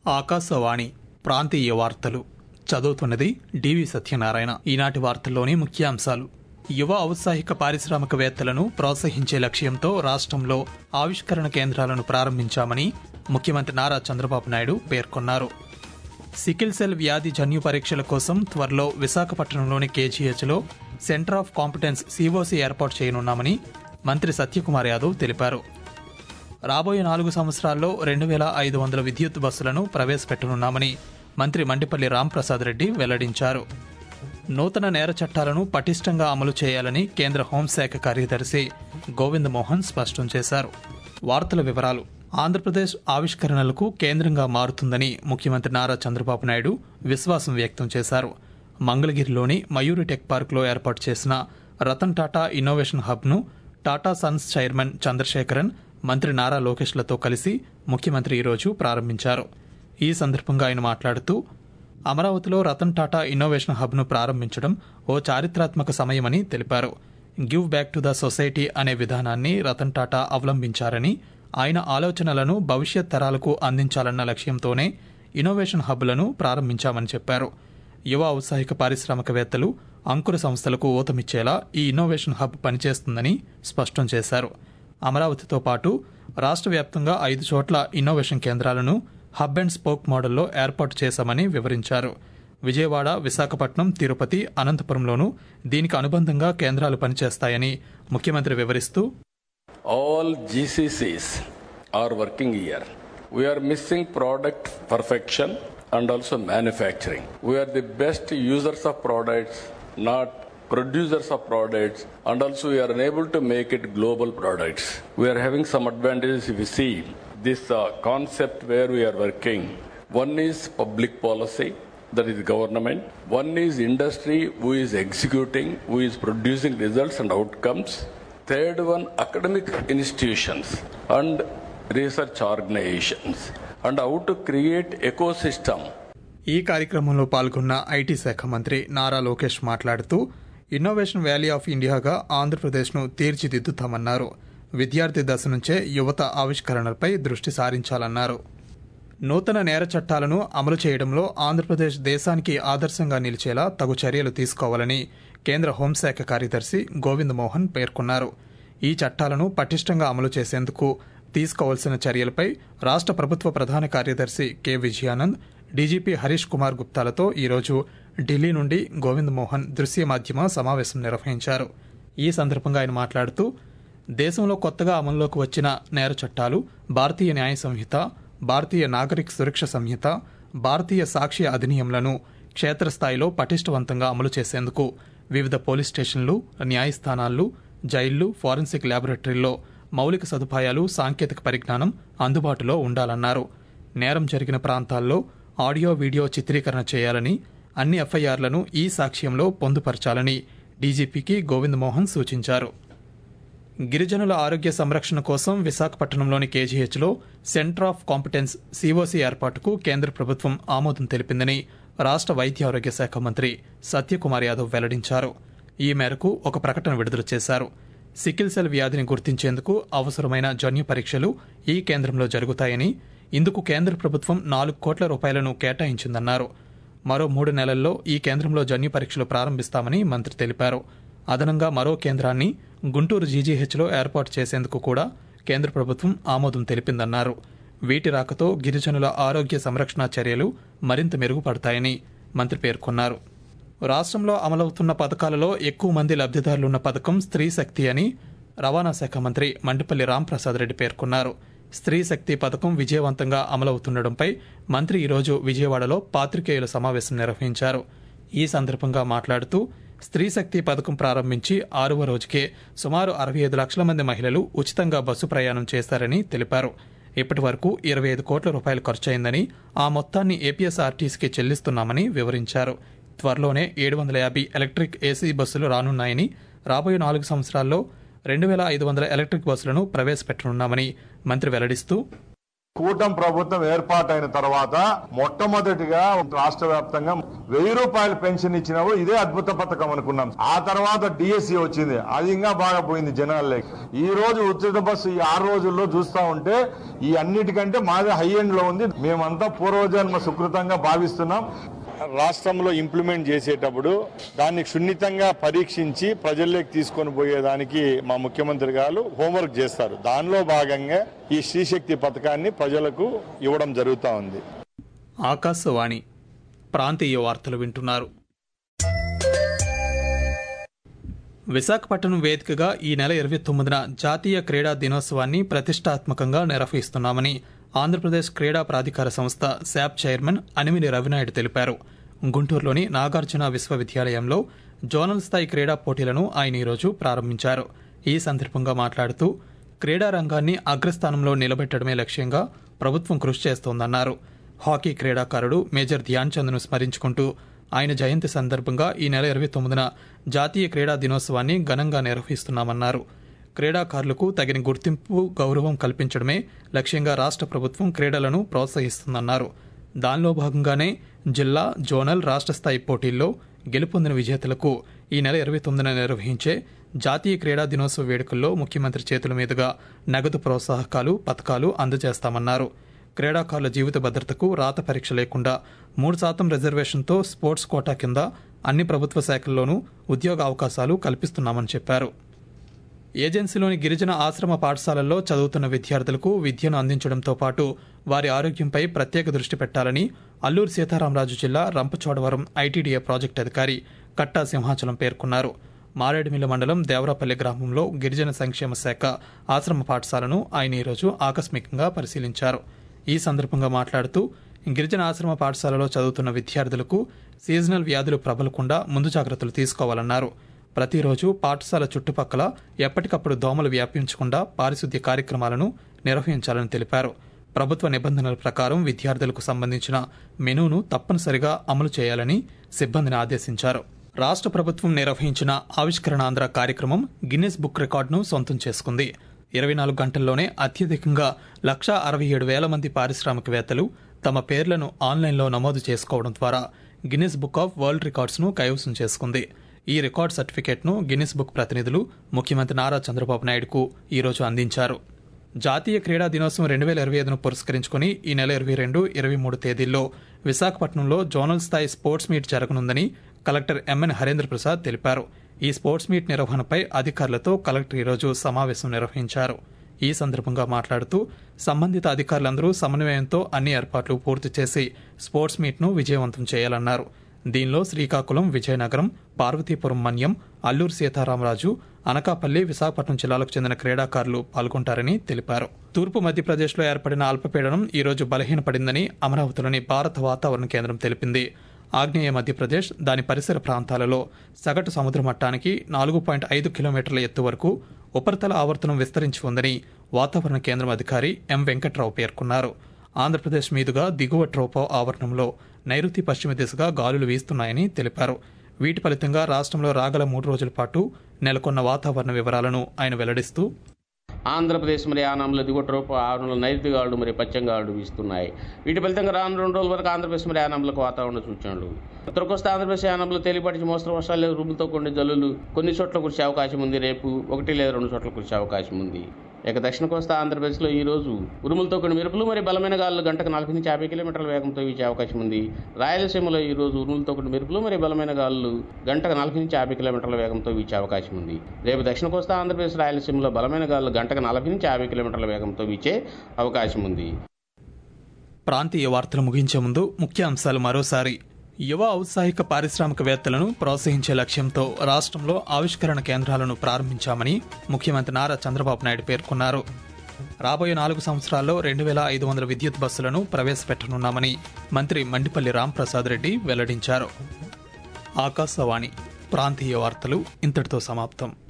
ఆకాశవాణి ప్రాంతీయ వార్తలు చదువుతున్నది డివి సత్యనారాయణ ఈనాటి వార్తల్లోని ముఖ్యాంశాలు యువ ఔత్సాహిక పారిశ్రామికవేత్తలను ప్రోత్సహించే లక్ష్యంతో రాష్ట్రంలో ఆవిష్కరణ కేంద్రాలను ప్రారంభించామని ముఖ్యమంత్రి నారా చంద్రబాబు నాయుడు పేర్కొన్నారు సికిల్ సెల్ వ్యాధి జన్యు పరీక్షల కోసం త్వరలో విశాఖపట్నంలోని కేజీహెచ్లో సెంటర్ ఆఫ్ కాంపిటెన్స్ సిఓసి ఏర్పాటు చేయనున్నామని మంత్రి సత్యకుమార్ యాదవ్ తెలిపారు రాబోయే నాలుగు సంవత్సరాల్లో రెండు వేల ఐదు వందల విద్యుత్ బస్సులను ప్రవేశపెట్టనున్నామని మంత్రి మండిపల్లి రాంప్రసాద్ రెడ్డి వెల్లడించారు నూతన నేర చట్టాలను పటిష్టంగా అమలు చేయాలని కేంద్ర హోంశాఖ కార్యదర్శి గోవింద్ మోహన్ స్పష్టం చేశారు వార్తల వివరాలు ఆంధ్రప్రదేశ్ ఆవిష్కరణలకు కేంద్రంగా మారుతుందని ముఖ్యమంత్రి నారా చంద్రబాబు నాయుడు విశ్వాసం వ్యక్తం చేశారు మంగళగిరిలోని మయూరి టెక్ పార్కులో ఏర్పాటు చేసిన రతన్ టాటా ఇన్నోవేషన్ హబ్ను టాటా సన్స్ చైర్మన్ చంద్రశేఖరన్ మంత్రి నారా లోకేష్లతో కలిసి ముఖ్యమంత్రి ఈరోజు ప్రారంభించారు ఈ సందర్భంగా ఆయన మాట్లాడుతూ అమరావతిలో రతన్ టాటా ఇన్నోవేషన్ హబ్ను ప్రారంభించడం ఓ చారిత్రాత్మక సమయమని తెలిపారు give back to the society అనే విధానాన్ని రతన్ టాటా అవలంబించారని ఆయన ఆలోచనలను భవిష్యత్ తరాలకు అందించాలన్న లక్ష్యంతోనే ఇన్నోవేషన్ హబ్లను ప్రారంభించామని చెప్పారు యువ ఔత్సాహిక పారిశ్రామికవేత్తలు అంకుర సంస్థలకు ఊతమిచ్చేలా ఈ ఇన్నోవేషన్ హబ్ పనిచేస్తుందని స్పష్టం చేశారు అమరావతితో పాటు రాష్ట్ర వ్యాప్తంగా ఐదు చోట్ల ఇన్నోవేషన్ కేంద్రాలను హబ్ అండ్ స్పోక్ మోడల్లో ఏర్పాటు చేశామని వివరించారు విజయవాడ విశాఖపట్నం తిరుపతి అనంతపురంలోనూ దీనికి అనుబంధంగా కేంద్రాలు పనిచేస్తాయని ముఖ్యమంత్రి వివరిస్తూ all GCCs are working here. We are missing product perfection and also manufacturing. We are the best users of products, not producers of products, and also we are unable to make it global products. We are having some advantages if you see this uh, concept where we are working. One is public policy, that is government. One is industry who is executing, who is producing results and outcomes. Third one, academic institutions and research organizations. And how to create ecosystem. ఈ కార్యక్రమంలో పాల్గొన్న IT శాఖ మంత్రి నారా లోకేష్ మాట్లాడుతూ innovation valley of ఇండియాగా ఆంధ్రప్రదేశ్ను తీర్చిదిద్దుతామన్నారు విద్యార్థి దశ నుంచే యువత ఆవిష్కరణలపై దృష్టి సారించాలన్నారు నూతన నేర చట్టాలను అమలు చేయడంలో ఆంధ్రప్రదేశ్ దేశానికి ఆదర్శంగా నిలిచేలా తగు చర్యలు తీసుకోవాలని కేంద్ర హోంశాఖ కార్యదర్శి గోవింద్ మోహన్ పేర్కొన్నారు ఈ చట్టాలను పటిష్టంగా అమలు చేసేందుకు తీసుకోవాల్సిన చర్యలపై రాష్ట్ర ప్రభుత్వ ప్రధాన కార్యదర్శి కె విజయానంద్ డీజీపీ హరీష్ కుమార్ గుప్తాలతో ఈరోజు ఢిల్లీ నుండి గోవింద్ మోహన్ దృశ్య మాధ్యమ సమావేశం నిర్వహించారు ఈ సందర్భంగా ఆయన మాట్లాడుతూ దేశంలో కొత్తగా అమల్లోకి వచ్చిన నేర చట్టాలు భారతీయ న్యాయ సంహిత భారతీయ నాగరిక సురక్ష సంహిత భారతీయ సాక్ష్య అధినియంలను క్షేత్రస్థాయిలో పటిష్టవంతంగా అమలు చేసేందుకు వివిధ పోలీస్ స్టేషన్లు న్యాయస్థానాలు జైళ్లు ఫోరెన్సిక్ ల్యాబొరేటరీల్లో మౌలిక సదుపాయాలు సాంకేతిక పరిజ్ఞానం అందుబాటులో ఉండాలన్నారు నేరం జరిగిన ప్రాంతాల్లో ఆడియో వీడియో చిత్రీకరణ చేయాలని అన్ని ఎఫ్ఐఆర్లను ఈ సాక్ష్యంలో పొందుపరచాలని డీజీపీకి గోవింద్ మోహన్ సూచించారు గిరిజనుల ఆరోగ్య సంరక్షణ కోసం విశాఖపట్నంలోని కేజీహెచ్లో సెంటర్ ఆఫ్ కాంపిటెన్స్ సిఓసి ఏర్పాటుకు కేంద్ర ప్రభుత్వం ఆమోదం తెలిపిందని రాష్ట్ర వైద్య ఆరోగ్య శాఖ మంత్రి సత్యకుమార్ యాదవ్ వెల్లడించారు ఈ మేరకు ఒక ప్రకటన విడుదల చేశారు సికిల్ సెల్ వ్యాధిని గుర్తించేందుకు అవసరమైన జన్యు పరీక్షలు ఈ కేంద్రంలో జరుగుతాయని ఇందుకు కేంద్ర ప్రభుత్వం నాలుగు కోట్ల రూపాయలను కేటాయించిందన్నారు మరో మూడు నెలల్లో ఈ కేంద్రంలో జన్యు పరీక్షలు ప్రారంభిస్తామని మంత్రి తెలిపారు అదనంగా మరో కేంద్రాన్ని గుంటూరు జీజీహెచ్లో ఏర్పాటు చేసేందుకు కూడా కేంద్ర ప్రభుత్వం ఆమోదం తెలిపిందన్నారు వీటి రాకతో గిరిజనుల ఆరోగ్య సంరక్షణ చర్యలు మరింత మెరుగుపడతాయని మంత్రి పేర్కొన్నారు రాష్ట్రంలో అమలవుతున్న పథకాలలో ఎక్కువ మంది లబ్ధిదారులున్న పథకం స్త్రీ శక్తి అని రవాణా శాఖ మంత్రి మండిపల్లి రాంప్రసాద్ రెడ్డి పేర్కొన్నారు స్త్రీ శక్తి పథకం విజయవంతంగా అమలవుతుండటంపై మంత్రి ఈరోజు విజయవాడలో పాత్రికేయుల సమావేశం నిర్వహించారు ఈ సందర్భంగా మాట్లాడుతూ స్త్రీ శక్తి పథకం ప్రారంభించి ఆరవ రోజుకే సుమారు అరవై ఐదు లక్షల మంది మహిళలు ఉచితంగా బస్సు ప్రయాణం చేశారని తెలిపారు ఇప్పటి వరకు ఇరవై ఐదు కోట్ల రూపాయలు ఖర్చయిందని ఆ మొత్తాన్ని ఏపీఎస్ఆర్టీసీకి చెల్లిస్తున్నామని వివరించారు త్వరలోనే ఏడు వందల యాభై ఎలక్ట్రిక్ ఏసీ బస్సులు రానున్నాయని రాబోయే నాలుగు సంవత్సరాల్లో రెండు వేల ఐదు వందల ఎలక్ట్రిక్ బస్సులను ప్రవేశపెట్టనున్నామని మంత్రి వెల్లడిస్తూ కూటమి ప్రభుత్వం ఏర్పాటైన తర్వాత మొట్టమొదటిగా రాష్ట్ర వ్యాప్తంగా వెయ్యి రూపాయల పెన్షన్ ఇచ్చినప్పుడు ఇదే అద్భుత పథకం అనుకున్నాం ఆ తర్వాత డిఎస్సి వచ్చింది అది ఇంకా బాగా పోయింది జనాలే ఈ రోజు ఉచిత బస్సు ఈ ఆరు రోజుల్లో చూస్తా ఉంటే ఈ అన్నిటికంటే మాది హై ఎండ్ లో ఉంది మేమంతా పూర్వజన్మ సుకృతంగా భావిస్తున్నాం రాష్ట్రంలో ఇంప్లిమెంట్ చేసేటప్పుడు దాన్ని సున్నితంగా పరీక్షించి ప్రజల్లోకి తీసుకొని పోయేదానికి మా ముఖ్యమంత్రి గారు హోంవర్క్ చేస్తారు దానిలో భాగంగా ఈ శ్రీశక్తి పథకాన్ని ప్రజలకు ఇవ్వడం జరుగుతూ ఉంది ఆకాశవాణి ప్రాంతీయ వార్తలు వింటున్నారు విశాఖపట్నం వేదికగా ఈ నెల ఇరవై తొమ్మిదిన జాతీయ క్రీడా దినోత్సవాన్ని ప్రతిష్టాత్మకంగా నిర్వహిస్తున్నామని ఆంధ్రప్రదేశ్ క్రీడా ప్రాధికార సంస్థ శాప్ చైర్మన్ అనిమిని రవినాయుడు తెలిపారు గుంటూరులోని నాగార్జున విశ్వవిద్యాలయంలో జోనల్ స్థాయి క్రీడా పోటీలను ఆయన ఈరోజు ప్రారంభించారు ఈ సందర్భంగా మాట్లాడుతూ క్రీడా రంగాన్ని అగ్రస్థానంలో నిలబెట్టడమే లక్ష్యంగా ప్రభుత్వం కృషి చేస్తోందన్నారు హాకీ క్రీడాకారుడు మేజర్ ధ్యాన్ చంద్ను స్మరించుకుంటూ ఆయన జయంతి సందర్భంగా ఈ నెల ఇరవై తొమ్మిదిన జాతీయ క్రీడా దినోత్సవాన్ని ఘనంగా నిర్వహిస్తున్నామన్నారు క్రీడాకారులకు తగిన గుర్తింపు గౌరవం కల్పించడమే లక్ష్యంగా రాష్ట్ర ప్రభుత్వం క్రీడలను ప్రోత్సహిస్తుందన్నారు దానిలో భాగంగానే జిల్లా జోనల్ రాష్ట్ర స్థాయి పోటీల్లో గెలుపొందిన విజేతలకు ఈ నెల ఇరవై తొమ్మిదిన నిర్వహించే జాతీయ క్రీడా దినోత్సవ వేడుకల్లో ముఖ్యమంత్రి చేతుల మీదుగా నగదు ప్రోత్సాహకాలు పథకాలు అందజేస్తామన్నారు క్రీడాకారుల జీవిత భద్రతకు రాత పరీక్ష లేకుండా మూడు శాతం రిజర్వేషన్తో స్పోర్ట్స్ కోటా కింద అన్ని ప్రభుత్వ శాఖల్లోనూ ఉద్యోగ అవకాశాలు కల్పిస్తున్నామని చెప్పారు ఏజెన్సీలోని గిరిజన ఆశ్రమ పాఠశాలల్లో చదువుతున్న విద్యార్థులకు విద్యను అందించడంతో పాటు వారి ఆరోగ్యంపై ప్రత్యేక దృష్టి పెట్టాలని అల్లూరు సీతారామరాజు జిల్లా రంపచోడవరం ఐటీడీఏ ప్రాజెక్టు అధికారి కట్టా సింహాచలం పేర్కొన్నారు మారేడుమిల్లి మండలం దేవరాపల్లి గ్రామంలో గిరిజన సంక్షేమ శాఖ ఆశ్రమ పాఠశాలను ఆయన ఈరోజు ఆకస్మికంగా పరిశీలించారు ఈ సందర్భంగా మాట్లాడుతూ గిరిజన ఆశ్రమ పాఠశాలలో చదువుతున్న విద్యార్థులకు సీజనల్ వ్యాధులు ప్రబలకుండా ముందు జాగ్రత్తలు తీసుకోవాలన్నారు ప్రతిరోజు పాఠశాల చుట్టుపక్కల ఎప్పటికప్పుడు దోమలు వ్యాపించకుండా పారిశుద్ధ్య కార్యక్రమాలను నిర్వహించాలని తెలిపారు ప్రభుత్వ నిబంధనల ప్రకారం విద్యార్థులకు సంబంధించిన మెనూను తప్పనిసరిగా అమలు చేయాలని సిబ్బందిని ఆదేశించారు రాష్ట్ర ప్రభుత్వం నిర్వహించిన ఆవిష్కరణాంధ్ర కార్యక్రమం గిన్నెస్ బుక్ రికార్డును సొంతం చేసుకుంది ఇరవై నాలుగు గంటల్లోనే అత్యధికంగా లక్షా అరవై ఏడు వేల మంది పారిశ్రామికవేత్తలు తమ పేర్లను ఆన్లైన్లో నమోదు చేసుకోవడం ద్వారా గిన్నిస్ బుక్ ఆఫ్ వరల్డ్ రికార్డ్స్ను కైవసం చేసుకుంది ఈ రికార్డ్ సర్టిఫికేట్ను గిన్నిస్ బుక్ ప్రతినిధులు ముఖ్యమంత్రి నారా చంద్రబాబు నాయుడుకు ఈరోజు అందించారు జాతీయ క్రీడా దినోత్సవం రెండు వేల ఇరవై ఐదును పురస్కరించుకుని ఈ నెల ఇరవై రెండు ఇరవై మూడు తేదీల్లో విశాఖపట్నంలో జోనల్ స్థాయి స్పోర్ట్స్ మీట్ జరగనుందని కలెక్టర్ ఎంఎన్ హరేంద్ర ప్రసాద్ తెలిపారు ఈ స్పోర్ట్స్ మీట్ నిర్వహణపై అధికారులతో కలెక్టర్ ఈరోజు సమావేశం నిర్వహించారు ఈ సందర్భంగా మాట్లాడుతూ సంబంధిత అధికారులందరూ సమన్వయంతో అన్ని ఏర్పాట్లు పూర్తి చేసి స్పోర్ట్స్ మీట్ను విజయవంతం చేయాలన్నారు దీనిలో శ్రీకాకుళం విజయనగరం పార్వతీపురం మన్యం అల్లూరు సీతారామరాజు అనకాపల్లి విశాఖపట్నం జిల్లాలకు చెందిన క్రీడాకారులు పాల్గొంటారని తెలిపారు తూర్పు మధ్యప్రదేశ్లో ఏర్పడిన అల్పపీడనం ఈ రోజు బలహీనపడిందని అమరావతిలోని భారత వాతావరణ కేంద్రం తెలిపింది ఆగ్నేయ మధ్యప్రదేశ్ దాని పరిసర ప్రాంతాలలో సగటు సముద్ర మట్టానికి నాలుగు పాయింట్ ఐదు కిలోమీటర్ల ఎత్తు వరకు ఉపరితల ఆవర్తనం విస్తరించి ఉందని వాతావరణ కేంద్రం అధికారి ఎం వెంకట్రావు పేర్కొన్నారు ఆంధ్రప్రదేశ్ మీదుగా దిగువ ట్రోపో ఆవరణంలో నైరుతి పశ్చిమ దిశగా గాలులు వీస్తున్నాయని తెలిపారు వీటి ఫలితంగా రాష్ట్రంలో రాగల మూడు రోజుల పాటు నెలకొన్న వాతావరణ వివరాలను ఆయన వెల్లడిస్తూ ఆంధ్రప్రదేశ్ మరి యానంలో దిగువ ట్రోపు ఆవరణలో నైరుతి గాలులు మరి పశ్చిమ గాలులు వీస్తున్నాయి వీటి ఫలితంగా రాను రెండు రోజుల వరకు ఆంధ్రప్రదేశ్ మరి యానంలకు వాతావరణ సూచనలు ఉత్తర కోస్తా ఆంధ్రప్రదేశ్ యానంలో తేలిపాటి మోస్తరు వర్షాలు లేదా రుములతో కొన్ని జల్లులు కొన్ని చోట్ల కురిసే అవకాశం ఉంది రేపు ఒకటి లేదా రెండు చోట్ల కురిసే అవకాశం ఉంది ఇక దక్షిణ కోస్తా ఆంధ్రప్రదేశ్లో ఈ రోజు ఉరుములతో కొన్ని మెరుపులు మరి బలమైన గాలులు గంటకు నలభై నుంచి యాభై కిలోమీటర్ల వేగంతో వీచే అవకాశం ఉంది రాయలసీమలో ఈ రోజు ఉరుములతో కొన్ని మెరుపులు మరి బలమైన గాలులు గంటకు నలభై నుంచి యాభై కిలోమీటర్ల వేగంతో వీచే అవకాశం ఉంది రేపు దక్షిణ కోస్తా ఆంధ్రప్రదేశ్ రాయలసీమలో బలమైన గాలులు గంటకు నలభై నుంచి యాభై కిలోమీటర్ల వేగంతో వీచే అవకాశం ఉంది ప్రాంతీయ వార్తలు ముగించే ముందు ముఖ్య అంశాలు మరోసారి యువ ఔత్సాహిక పారిశ్రామికవేత్తలను ప్రోత్సహించే లక్ష్యంతో రాష్ట్రంలో ఆవిష్కరణ కేంద్రాలను ప్రారంభించామని ముఖ్యమంత్రి నారా చంద్రబాబు నాయుడు పేర్కొన్నారు రాబోయే నాలుగు సంవత్సరాల్లో రెండు వేల ఐదు వందల విద్యుత్ బస్సులను ప్రవేశపెట్టనున్నామని మంత్రి మండిపల్లి రాంప్రసాద్ రెడ్డి వెల్లడించారు ఆకాశవాణి ప్రాంతీయ వార్తలు ఇంతటితో సమాప్తం